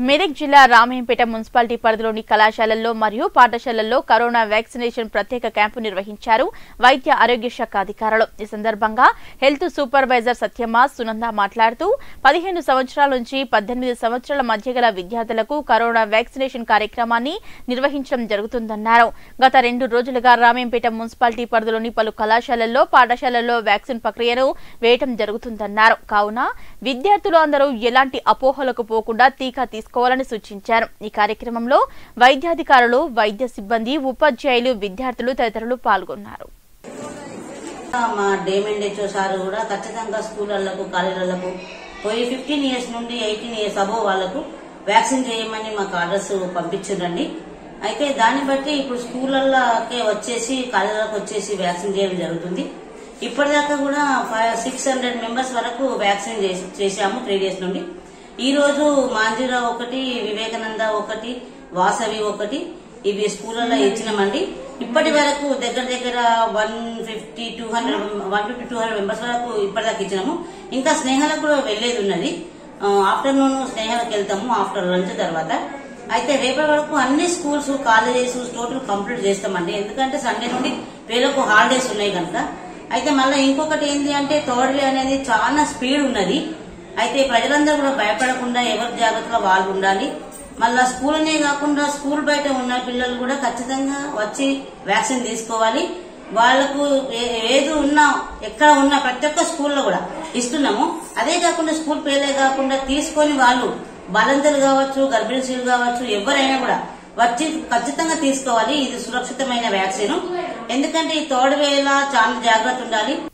మెదక్ జిల్లా రామయ్యంపేట మున్సిపాలిటీ పరిధిలోని కళాశాలల్లో మరియు పాఠశాలల్లో కరోనా వ్యాక్సినేషన్ ప్రత్యేక క్యాంపు నిర్వహించారు వైద్య ఆరోగ్య శాఖ అధికారులు ఈ సందర్భంగా హెల్త్ సూపర్వైజర్ సత్యమ్మ సునంద మాట్లాడుతూ పదిహేను సంవత్సరాల నుంచి పద్దెనిమిది సంవత్సరాల మధ్య గల విద్యార్థులకు కరోనా వ్యాక్సినేషన్ కార్యక్రమాన్ని నిర్వహించడం జరుగుతుందన్నారు గత రెండు రోజులుగా రామయ్యంపేట మున్సిపాలిటీ పరిధిలోని పలు కళాశాలల్లో పాఠశాలల్లో వ్యాక్సిన్ ప్రక్రియను వేయటం జరుగుతుందన్నారు కావున విద్యార్థులు అందరూ ఎలాంటి అపోహలకు పోకుండా టీకా తీసుకోవాలని సూచించారు ఈ కార్యక్రమంలో వైద్యాధికారులు వైద్య సిబ్బంది ఉపాధ్యాయులు విద్యార్థులు తదితరులు పాల్గొన్నారు మా డేమెండ్ హెచ్ఓ సార్ కూడా ఖచ్చితంగా స్కూళ్ళకు కాలేజీలకు పోయి ఫిఫ్టీన్ ఇయర్స్ నుండి ఎయిటీన్ ఇయర్స్ అబో వాళ్ళకు వ్యాక్సిన్ చేయమని మాకు ఆర్డర్స్ పంపించిండండి అయితే దాన్ని బట్టి ఇప్పుడు స్కూళ్ళకే వచ్చేసి కాలేజీలకు వచ్చేసి వ్యాక్సిన్ చేయడం జరుగుతుంది ఇప్పటిదాకా కూడా ఫైవ్ సిక్స్ హండ్రెడ్ మెంబర్స్ వరకు వ్యాక్సిన్ చేసి- చేశాము త్రీ డేస్ నుండి ఈ రోజు మాంజీరా ఒకటి వివేకానంద ఒకటి వాసవి ఒకటి ఇవి స్కూళ్ళలో ఇచ్చినామండి ఇప్పటి వరకు దగ్గర దగ్గర one fifty two hundred one fifty two hundred members వరకు ఇప్పటిదాకా ఇచ్చినాము ఇంకా స్నేహాలకు కూడా వెళ్లేది ఉన్నది ఆఫ్టర్నూన్ స్నేహాలకు వెళ్తాము ఆఫ్టర్ లంచ్ తర్వాత అయితే రేపటి వరకు అన్ని స్కూల్స్ కాలేజెస్ టోటల్ కంప్లీట్ చేస్తామండి ఎందుకంటే సండే నుండి వీళ్ళకు హాలిడేస్ ఉన్నాయి కనుక అయితే మళ్ళీ ఇంకొకటి ఏంటి అంటే థర్డ్ వే అనేది చాలా స్పీడ్ ఉన్నది అయితే ప్రజలందరూ కూడా భయపడకుండా ఎవరి జాగ్రత్తలో వాళ్ళు ఉండాలి మళ్ళా స్కూల్నే కాకుండా స్కూల్ బయట ఉన్న పిల్లలు కూడా ఖచ్చితంగా వచ్చి వ్యాక్సిన్ తీసుకోవాలి వాళ్లకు ఏ- ఏది ఉన్నా ఎక్కడ ఉన్నా ప్రతి ఒక్క స్కూల్లో కూడా ఇస్తున్నాము అదే కాకుండా స్కూల్ పేర్లే కాకుండా తీసుకొని వాళ్ళు బాలంతలు కావచ్చు గర్భిణీ స్త్రీలు కావచ్చు ఎవరైనా కూడా వచ్చి ఖచ్చితంగా తీసుకోవాలి ఇది సురక్షితమైన వ్యాక్సిన్ ఎందుకంటే ఈ థర్డ్ వేళ చాలా జాగ్రత్త ఉండాలి